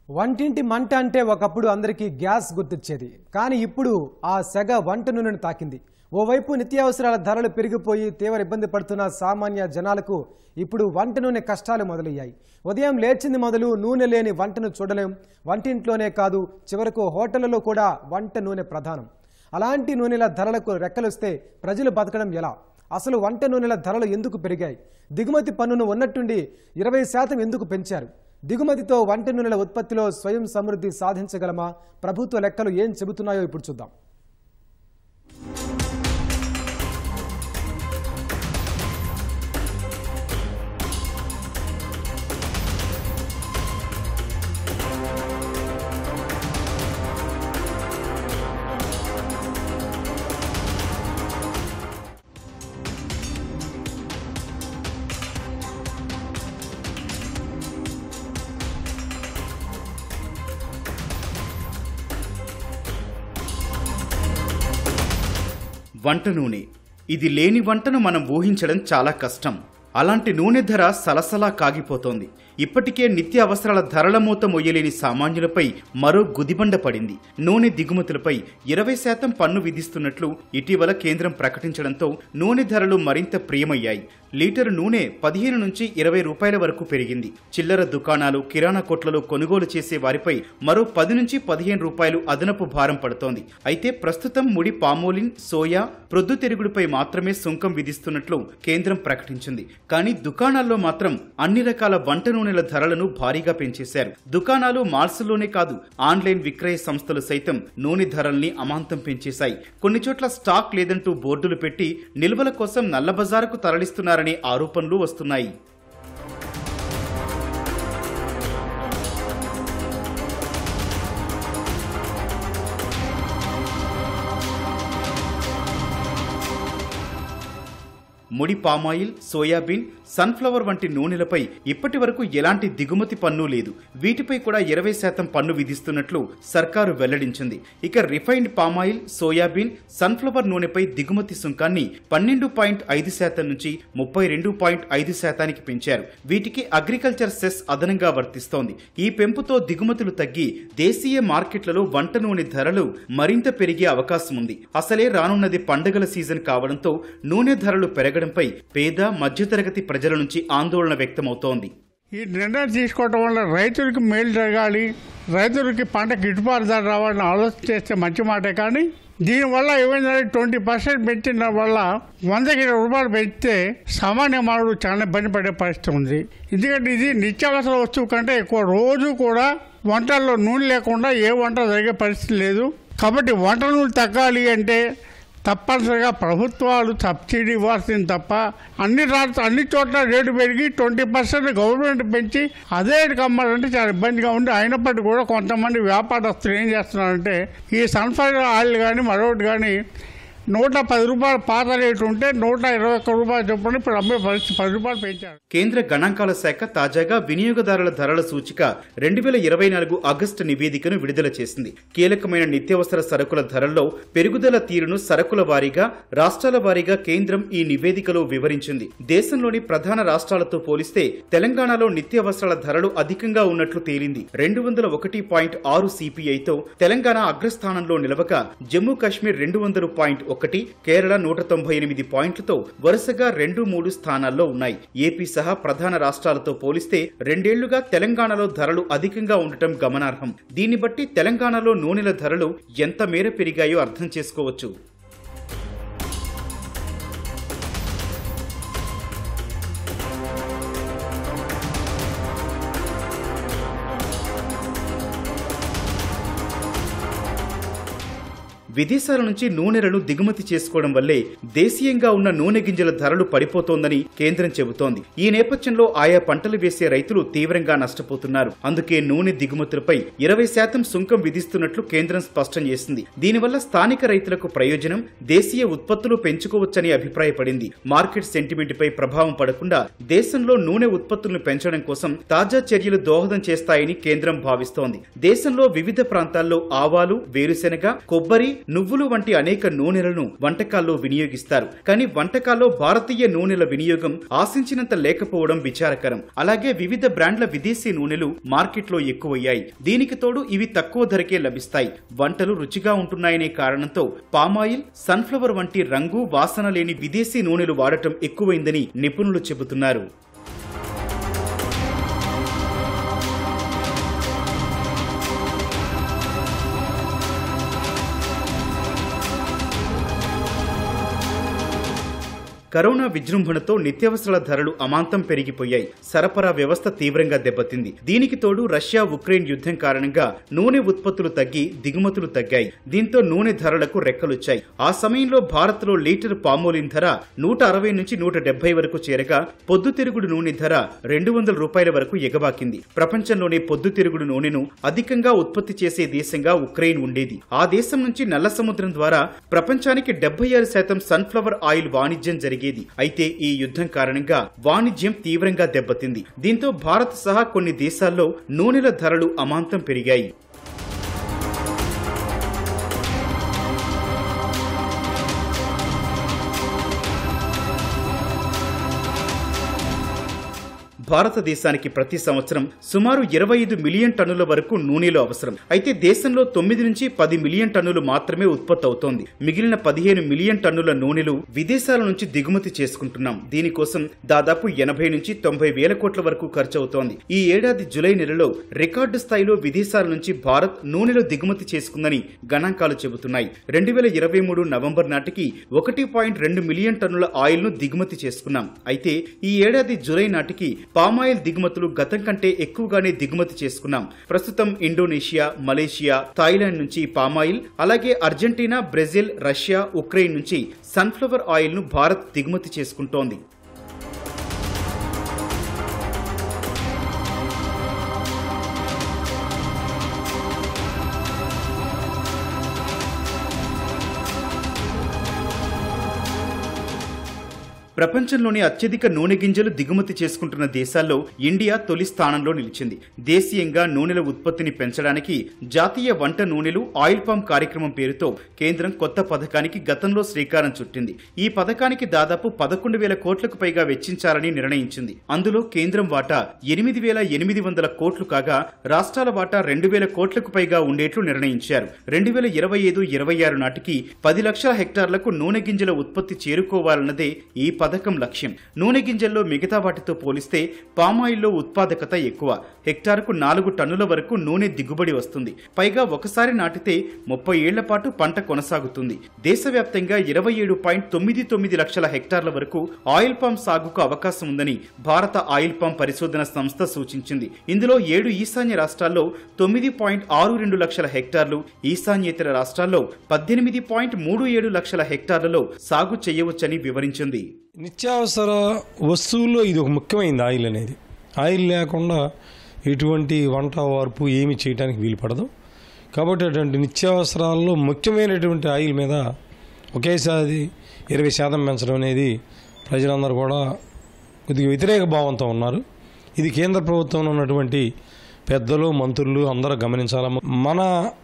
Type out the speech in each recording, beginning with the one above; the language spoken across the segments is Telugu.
వంటింటి మంట అంటే ఒకప్పుడు అందరికీ గ్యాస్ గుర్తొచ్చేది కానీ ఇప్పుడు ఆ సెగ వంట నూనెను తాకింది ఓవైపు నిత్యావసరాల ధరలు పెరిగిపోయి తీవ్ర ఇబ్బంది పడుతున్న సామాన్య జనాలకు ఇప్పుడు వంట నూనె కష్టాలు మొదలయ్యాయి ఉదయం లేచింది మొదలు నూనె లేని వంటను చూడలేం వంటింట్లోనే కాదు చివరకు హోటళ్లలో కూడా వంట నూనె ప్రధానం అలాంటి నూనెల ధరలకు రెక్కలొస్తే ప్రజలు బతకడం ఎలా అసలు వంట నూనెల ధరలు ఎందుకు పెరిగాయి దిగుమతి పన్నును ఉన్నట్టుండి ఇరవై శాతం ఎందుకు పెంచారు దిగుమతితో వంట నూనెల ఉత్పత్తిలో స్వయం సమృద్ధి సాధించగలమా ప్రభుత్వ లెక్కలు ఏం చెబుతున్నాయో ఇప్పుడు చూద్దాం వంట నూనె ఇది లేని వంటను మనం ఊహించడం చాలా కష్టం అలాంటి నూనె ధర సలసలా కాగిపోతోంది ఇప్పటికే నిత్య అవసరాల ధరల మూత మొయ్యలేని సామాన్యులపై మరో గుదిబండ పడింది నూనె దిగుమతులపై ఇరవై శాతం పన్ను విధిస్తున్నట్లు ఇటీవల కేంద్రం ప్రకటించడంతో నూనె ధరలు మరింత ప్రియమయ్యాయి లీటరు నూనె పదిహేను నుంచి ఇరవై రూపాయల వరకు పెరిగింది చిల్లర దుకాణాలు కిరాణా కొట్లలో కొనుగోలు చేసే వారిపై మరో పది నుంచి పదిహేను రూపాయలు అదనపు భారం పడుతోంది అయితే ప్రస్తుతం ముడి పామోలిన్ సోయా ప్రొద్దుతిరుగుడుపై మాత్రమే సుంకం విధిస్తున్నట్లు కేంద్రం ప్రకటించింది కానీ దుకాణాల్లో మాత్రం అన్ని రకాల వంట నూనెల ధరలను భారీగా పెంచేశారు దుకాణాలు మాల్స్లోనే కాదు ఆన్లైన్ విక్రయ సంస్థలు సైతం నూనె ధరల్ని అమాంతం పెంచేశాయి కొన్ని చోట్ల స్టాక్ లేదంటూ బోర్డులు పెట్టి నిల్వల కోసం నల్లబజారుకు తరలిస్తున్నారనే ఆరోపణలు వస్తున్నాయి ముడి పామాయిల్ సోయాబీన్ సన్ఫ్లవర్ వంటి నూనెలపై ఇప్పటి వరకు ఎలాంటి దిగుమతి పన్ను లేదు వీటిపై కూడా ఇరవై శాతం పన్ను విధిస్తున్నట్లు సర్కారు వెల్లడించింది ఇక రిఫైన్డ్ పామాయిల్ సోయాబీన్ సన్ఫ్లవర్ నూనెపై దిగుమతి సుంకాన్ని పన్నెండు పాయింట్ ఐదు శాతం నుంచి ముప్పై రెండు పాయింట్ ఐదు శాతానికి పెంచారు వీటికి అగ్రికల్చర్ సెస్ అదనంగా వర్తిస్తోంది ఈ పెంపుతో దిగుమతులు తగ్గి దేశీయ మార్కెట్లలో వంట నూనె ధరలు మరింత పెరిగే అవకాశం ఉంది అసలే రానున్నది పండగల సీజన్ కావడంతో నూనె ధరలు పెరగడంపై పేద మధ్యతరగతి ప్రజల నుంచి ఆందోళన వ్యక్తమవుతోంది ఈ నిర్ణయం తీసుకోవటం వల్ల రైతులకి మేలు జరగాలి రైతులకి పంట గిట్టుబాటు ధర రావాలని ఆలోచన చేస్తే మంచి మాటే కానీ దీనివల్ల ఏమైందంటే ట్వంటీ పర్సెంట్ పెంచిన వల్ల వందకి ఇరవై రూపాయలు పెంచితే సామాన్య మానవుడు చాలా ఇబ్బంది పడే పరిస్థితి ఉంది ఎందుకంటే ఇది నిత్యావసర వస్తువు కంటే ఎక్కువ రోజు కూడా వంటల్లో నూనె లేకుండా ఏ వంట జరిగే పరిస్థితి లేదు కాబట్టి వంట నూనె తగ్గాలి అంటే తప్పనిసరిగా ప్రభుత్వాలు సబ్సిడీ ఇవ్వాల్సింది తప్ప అన్ని రాష్ట్ర అన్ని చోట్ల రేటు పెరిగి ట్వంటీ పర్సెంట్ గవర్నమెంట్ పెంచి అదే రేటుకి అమ్మాలంటే చాలా ఇబ్బందిగా ఉంది అయినప్పటికీ కూడా కొంతమంది వ్యాపారస్తులు ఏం చేస్తున్నారంటే ఈ సన్ఫ్లవర్ ఆయిల్ కానీ మరొకటి కానీ నూట పది రూపాయలు పాత రేటు ఉంటే నూట ఇరవై ఒక్క రూపాయలు చొప్పున ఇప్పుడు అమ్మే పరిస్థితి పది రూపాయలు పెంచారు కేంద్ర గణాంకాల శాఖ తాజాగా వినియోగదారుల ధరల సూచిక రెండు వేల ఇరవై నాలుగు ఆగస్టు నివేదికను విడుదల చేసింది కీలకమైన నిత్యావసర సరుకుల ధరల్లో పెరుగుదల తీరును సరుకుల వారీగా రాష్ట్రాల వారీగా కేంద్రం ఈ నివేదికలో వివరించింది దేశంలోని ప్రధాన రాష్ట్రాలతో పోలిస్తే తెలంగాణలో నిత్యావసరాల ధరలు అధికంగా ఉన్నట్లు తేలింది రెండు వందల ఒకటి పాయింట్ ఆరు సిపిఐతో తెలంగాణ అగ్రస్థానంలో నిలవగా జమ్మూ కాశ్మీర్ రెండు వందల పాయింట్ ఒకటి కేరళ నూట తొంభై ఎనిమిది పాయింట్లతో వరుసగా రెండు మూడు స్థానాల్లో ఉన్నాయి ఏపీ సహా ప్రధాన రాష్ట్రాలతో పోలిస్తే రెండేళ్లుగా తెలంగాణలో ధరలు అధికంగా ఉండటం గమనార్హం దీన్ని బట్టి తెలంగాణలో నూనెల ధరలు ఎంత మేర పెరిగాయో అర్థం చేసుకోవచ్చు విదేశాల నుంచి నూనెలను దిగుమతి చేసుకోవడం వల్లే దేశీయంగా ఉన్న నూనె గింజల ధరలు పడిపోతోందని కేంద్రం చెబుతోంది ఈ నేపథ్యంలో ఆయా పంటలు వేసే రైతులు తీవ్రంగా నష్టపోతున్నారు అందుకే నూనె దిగుమతులపై ఇరవై శాతం సుంకం విధిస్తున్నట్లు కేంద్రం స్పష్టం చేసింది దీనివల్ల స్థానిక రైతులకు ప్రయోజనం దేశీయ ఉత్పత్తులు పెంచుకోవచ్చని అభిప్రాయపడింది మార్కెట్ సెంటిమెంట్ పై ప్రభావం పడకుండా దేశంలో నూనె ఉత్పత్తులను పెంచడం కోసం తాజా చర్యలు దోహదం చేస్తాయని కేంద్రం భావిస్తోంది దేశంలో వివిధ ప్రాంతాల్లో ఆవాలు వేరుశెనగ కొబ్బరి నువ్వులు వంటి అనేక నూనెలను వంటకాల్లో వినియోగిస్తారు కానీ వంటకాల్లో భారతీయ నూనెల వినియోగం ఆశించినంత లేకపోవడం విచారకరం అలాగే వివిధ బ్రాండ్ల విదేశీ నూనెలు మార్కెట్లో ఎక్కువయ్యాయి దీనికి తోడు ఇవి తక్కువ ధరకే లభిస్తాయి వంటలు రుచిగా ఉంటున్నాయనే కారణంతో పామాయిల్ సన్ఫ్లవర్ వంటి రంగు వాసన లేని విదేశీ నూనెలు వాడటం ఎక్కువైందని నిపుణులు చెబుతున్నారు కరోనా విజృంభణతో నిత్యావసరాల ధరలు అమాంతం పెరిగిపోయాయి సరఫరా వ్యవస్థ తీవ్రంగా దెబ్బతింది దీనికి తోడు రష్యా ఉక్రెయిన్ యుద్ధం కారణంగా నూనె ఉత్పత్తులు తగ్గి దిగుమతులు తగ్గాయి దీంతో నూనె ధరలకు రెక్కలొచ్చాయి ఆ సమయంలో భారత్లో లీటర్ పామోలిన్ ధర నూట అరవై నుంచి నూట డెబ్బై వరకు చేరగా పొద్దుతిరుగుడు నూనె ధర రెండు వందల రూపాయల వరకు ఎగబాకింది ప్రపంచంలోనే పొద్దుతిరుగుడు నూనెను అధికంగా ఉత్పత్తి చేసే దేశంగా ఉక్రెయిన్ ఉండేది ఆ దేశం నుంచి నల్ల సముద్రం ద్వారా ప్రపంచానికి డెబ్బై ఆరు శాతం సన్ఫ్లవర్ ఆయిల్ వాణిజ్యం జరిగేది అయితే ఈ యుద్ధం కారణంగా వాణిజ్యం తీవ్రంగా దెబ్బతింది దీంతో భారత్ సహా కొన్ని దేశాల్లో నూనెల ధరలు అమాంతం పెరిగాయి భారతదేశానికి ప్రతి సంవత్సరం సుమారు ఇరవై ఐదు మిలియన్ టన్నుల వరకు నూనెలు అవసరం అయితే దేశంలో తొమ్మిది నుంచి పది మిలియన్ టన్నులు మాత్రమే ఉత్పత్తి అవుతోంది మిగిలిన పదిహేను మిలియన్ టన్నుల నూనెలు విదేశాల నుంచి దిగుమతి చేసుకుంటున్నాం దీనికోసం దాదాపు ఎనభై నుంచి తొంభై వేల కోట్ల వరకు ఖర్చు అవుతోంది ఈ ఏడాది జులై నెలలో రికార్డు స్థాయిలో విదేశాల నుంచి భారత్ నూనెలు దిగుమతి చేసుకుందని గణాంకాలు చెబుతున్నాయి రెండు వేల ఇరవై మూడు నవంబర్ నాటికి ఒకటి పాయింట్ రెండు మిలియన్ టన్నుల ఆయిల్ ను దిగుమతి చేసుకున్నాం అయితే ఈ ఏడాది జులై నాటికి పామాయిల్ దిగుమతులు గతం కంటే ఎక్కువగానే దిగుమతి చేసుకున్నాం ప్రస్తుతం ఇండోనేషియా మలేషియా థాయిలాండ్ నుంచి పామాయిల్ అలాగే అర్జెంటీనా బ్రెజిల్ రష్యా ఉక్రెయిన్ నుంచి సన్ఫ్లవర్ ఆయిల్ ను భారత్ దిగుమతి చేసుకుంటోంది ప్రపంచంలోని అత్యధిక నూనె గింజలు దిగుమతి చేసుకుంటున్న దేశాల్లో ఇండియా తొలి స్థానంలో నిలిచింది దేశీయంగా నూనెల ఉత్పత్తిని పెంచడానికి జాతీయ వంట నూనెలు ఆయిల్ పామ్ కార్యక్రమం పేరుతో కేంద్రం కొత్త పథకానికి గతంలో శ్రీకారం చుట్టింది ఈ పథకానికి దాదాపు పదకొండు వేల కోట్లకు పైగా వెచ్చించాలని నిర్ణయించింది అందులో కేంద్రం వాటా ఎనిమిది వేల ఎనిమిది వందల కోట్లు కాగా రాష్ట్రాల వాటా రెండు వేల కోట్లకు పైగా ఉండేట్లు నిర్ణయించారు రెండు వేల ఇరవై ఐదు ఇరవై ఆరు నాటికి పది లక్షల హెక్టార్లకు నూనె గింజల ఉత్పత్తి చేరుకోవాలన్నదే ఈ పథకం లక్ష్యం నూనె గింజల్లో మిగతా వాటితో పోలిస్తే పామాయిల్లో ఉత్పాదకత ఎక్కువ హెక్టార్కు నాలుగు టన్నుల వరకు నూనె దిగుబడి వస్తుంది పైగా ఒకసారి నాటితే ముప్పై ఏళ్ల పాటు పంట కొనసాగుతుంది దేశవ్యాప్తంగా ఇరవై ఏడు పాయింట్ తొమ్మిది తొమ్మిది లక్షల హెక్టార్ల వరకు ఆయిల్ పామ్ సాగుకు అవకాశం ఉందని భారత ఆయిల్ పామ్ పరిశోధన సంస్థ సూచించింది ఇందులో ఏడు ఈశాన్య రాష్ట్రాల్లో తొమ్మిది పాయింట్ ఆరు రెండు లక్షల హెక్టార్లు ఈశాన్యేతర రాష్ట్రాల్లో పద్దెనిమిది పాయింట్ మూడు ఏడు లక్షల హెక్టార్లలో సాగు చేయవచ్చని వివరించింది నిత్యావసర వస్తువుల్లో ఇది ఒక ముఖ్యమైనది ఆయిల్ అనేది ఆయిల్ లేకుండా ఎటువంటి వంట వార్పు ఏమి చేయడానికి వీలు పడదు కాబట్టి అటువంటి నిత్యావసరాల్లో ముఖ్యమైనటువంటి ఆయిల్ మీద ఒకేసారి ఇరవై శాతం పెంచడం అనేది ప్రజలందరూ కూడా కొద్దిగా వ్యతిరేక భావంతో ఉన్నారు ఇది కేంద్ర ప్రభుత్వంలో ఉన్నటువంటి పెద్దలు మంత్రులు అందరూ గమనించాల మన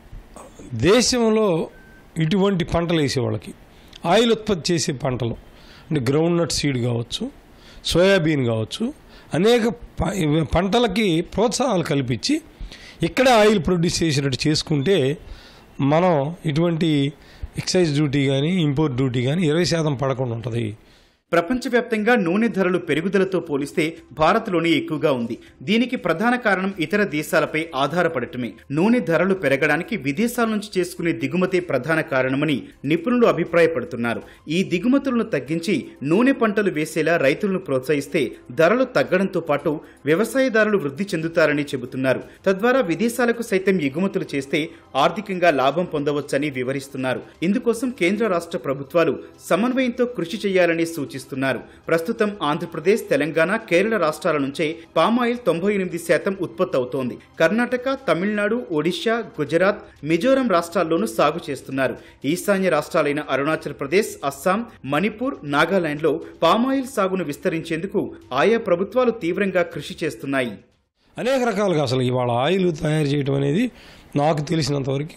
దేశంలో ఇటువంటి పంటలు వేసే వాళ్ళకి ఆయిల్ ఉత్పత్తి చేసే పంటలు అంటే గ్రౌండ్ నట్ సీడ్ కావచ్చు సోయాబీన్ కావచ్చు అనేక ప- పంటలకి ప్రోత్సాహాలు కల్పించి ఇక్కడే ఆయిల్ ప్రొడ్యూస్ చేసినట్టు చేసుకుంటే మనం ఇటువంటి ఎక్సైజ్ డ్యూటీ కానీ ఇంపోర్ట్ డ్యూటీ కానీ ఇరవై శాతం పడకుండా ఉంటుంది ప్రపంచవ్యాప్తంగా నూనె ధరలు పెరుగుదలతో పోలిస్తే భారత్లోనే ఎక్కువగా ఉంది దీనికి ప్రధాన కారణం ఇతర దేశాలపై ఆధారపడటమే నూనె ధరలు పెరగడానికి విదేశాల నుంచి చేసుకునే దిగుమతే ప్రధాన కారణమని నిపుణులు అభిప్రాయపడుతున్నారు ఈ దిగుమతులను తగ్గించి నూనె పంటలు వేసేలా రైతులను ప్రోత్సహిస్తే ధరలు తగ్గడంతో పాటు వ్యవసాయదారులు వృద్ధి చెందుతారని చెబుతున్నారు తద్వారా విదేశాలకు సైతం ఎగుమతులు చేస్తే ఆర్థికంగా లాభం పొందవచ్చని వివరిస్తున్నారు ఇందుకోసం కేంద్ర రాష్ట్ర ప్రభుత్వాలు సమన్వయంతో కృషి చేయాలని సూచిస్తున్నారు ప్రస్తుతం ఆంధ్రప్రదేశ్ తెలంగాణ కేరళ రాష్ట్రాల నుంచే పామాయిల్ తొంభై ఎనిమిది శాతం ఉత్పత్తి అవుతోంది కర్ణాటక తమిళనాడు ఒడిశా గుజరాత్ మిజోరాం రాష్ట్రాల్లోనూ సాగు చేస్తున్నారు ఈశాన్య రాష్ట్రాలైన అరుణాచల్ ప్రదేశ్ అస్సాం మణిపూర్ నాగాలాండ్లో పామాయిల్ సాగును విస్తరించేందుకు ఆయా ప్రభుత్వాలు తీవ్రంగా కృషి చేస్తున్నాయి అనేక రకాలుగా అసలు ఇవాళ ఆయిల్ తయారు చేయడం అనేది నాకు తెలిసినంతవరకు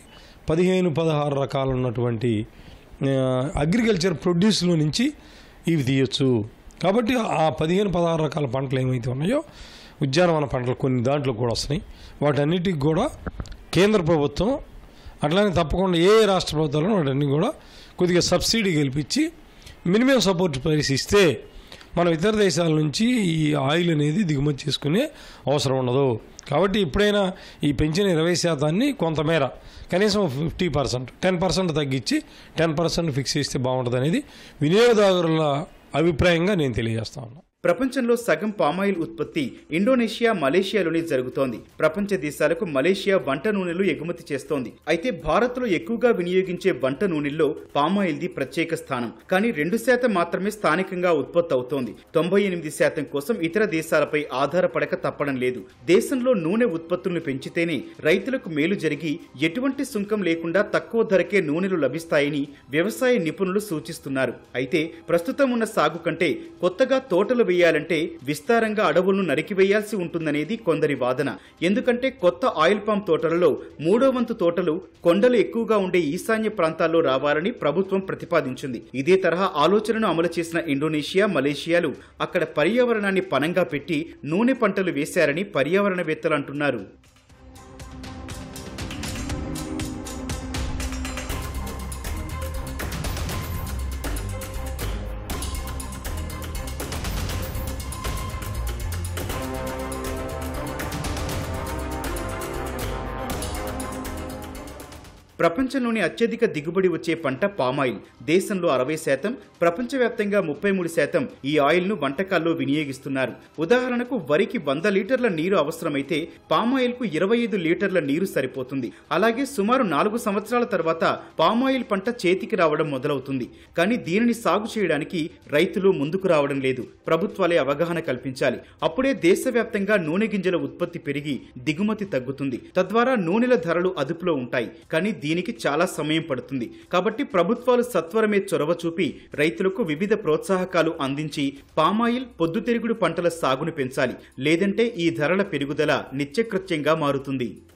పదిహేను పదహారు రకాలు ఉన్నటువంటి అగ్రికల్చర్ ప్రొడ్యూస్లో నుంచి ఇవి తీయొచ్చు కాబట్టి ఆ పదిహేను పదహారు రకాల పంటలు ఏమైతే ఉన్నాయో ఉద్యానవన పంటలు కొన్ని దాంట్లో కూడా వస్తున్నాయి వాటన్నిటికి కూడా కేంద్ర ప్రభుత్వం అట్లానే తప్పకుండా ఏ ఏ రాష్ట్ర ప్రభుత్వాలను వాటన్ని కూడా కొద్దిగా సబ్సిడీ గెలిపించి మినిమం సపోర్ట్ ప్రైస్ ఇస్తే మనం ఇతర దేశాల నుంచి ఈ ఆయిల్ అనేది దిగుమతి చేసుకునే అవసరం ఉండదు కాబట్టి ఇప్పుడైనా ఈ పెంచిన ఇరవై శాతాన్ని కొంతమేర కనీసం ఫిఫ్టీ పర్సెంట్ టెన్ పర్సెంట్ తగ్గించి టెన్ పర్సెంట్ ఫిక్స్ చేస్తే బాగుంటుంది అనేది వినియోగదారుల అభిప్రాయంగా నేను తెలియజేస్తా ఉన్నా ప్రపంచంలో సగం పామాయిల్ ఉత్పత్తి ఇండోనేషియా మలేషియాలోనే జరుగుతోంది ప్రపంచ దేశాలకు మలేషియా వంట నూనెలు ఎగుమతి చేస్తోంది అయితే భారత్లో ఎక్కువగా వినియోగించే వంట నూనెల్లో పామాయిల్ది ప్రత్యేక స్థానం కానీ రెండు శాతం మాత్రమే స్థానికంగా ఉత్పత్తి అవుతోంది తొంభై ఎనిమిది శాతం కోసం ఇతర దేశాలపై ఆధారపడక తప్పడం లేదు దేశంలో నూనె ఉత్పత్తులను పెంచితేనే రైతులకు మేలు జరిగి ఎటువంటి సుంకం లేకుండా తక్కువ ధరకే నూనెలు లభిస్తాయని వ్యవసాయ నిపుణులు సూచిస్తున్నారు అయితే ప్రస్తుతం ఉన్న సాగు కంటే కొత్తగా తోటలు వేయాలంటే విస్తారంగా అడవులను నరికివేయాల్సి ఉంటుందనేది కొందరి వాదన ఎందుకంటే కొత్త ఆయిల్ పామ్ తోటలలో మూడో వంతు తోటలు కొండలు ఎక్కువగా ఉండే ఈశాన్య ప్రాంతాల్లో రావాలని ప్రభుత్వం ప్రతిపాదించింది ఇదే తరహా ఆలోచనను అమలు చేసిన ఇండోనేషియా మలేషియాలు అక్కడ పర్యావరణాన్ని పనంగా పెట్టి నూనె పంటలు వేశారని పర్యావరణవేత్తలు అంటున్నారు ప్రపంచంలోని అత్యధిక దిగుబడి వచ్చే పంట పామాయిల్ దేశంలో అరవై శాతం ప్రపంచవ్యాప్తంగా ముప్పై మూడు శాతం ఈ ఆయిల్ను వంటకాల్లో వినియోగిస్తున్నారు ఉదాహరణకు వరికి వంద లీటర్ల నీరు అవసరమైతే పామాయిల్కు ఇరవై ఐదు లీటర్ల నీరు సరిపోతుంది అలాగే సుమారు నాలుగు సంవత్సరాల తర్వాత పామాయిల్ పంట చేతికి రావడం మొదలవుతుంది కానీ దీనిని సాగు చేయడానికి రైతులు ముందుకు రావడం లేదు ప్రభుత్వాలే అవగాహన కల్పించాలి అప్పుడే దేశవ్యాప్తంగా నూనె గింజల ఉత్పత్తి పెరిగి దిగుమతి తగ్గుతుంది తద్వారా నూనెల ధరలు అదుపులో ఉంటాయి కానీ దీనికి చాలా సమయం పడుతుంది కాబట్టి ప్రభుత్వాలు సత్వరమే చొరవ చూపి రైతులకు వివిధ ప్రోత్సాహకాలు అందించి పామాయిల్ పొద్దుతిరుగుడు పంటల సాగును పెంచాలి లేదంటే ఈ ధరల పెరుగుదల నిత్యకృత్యంగా మారుతుంది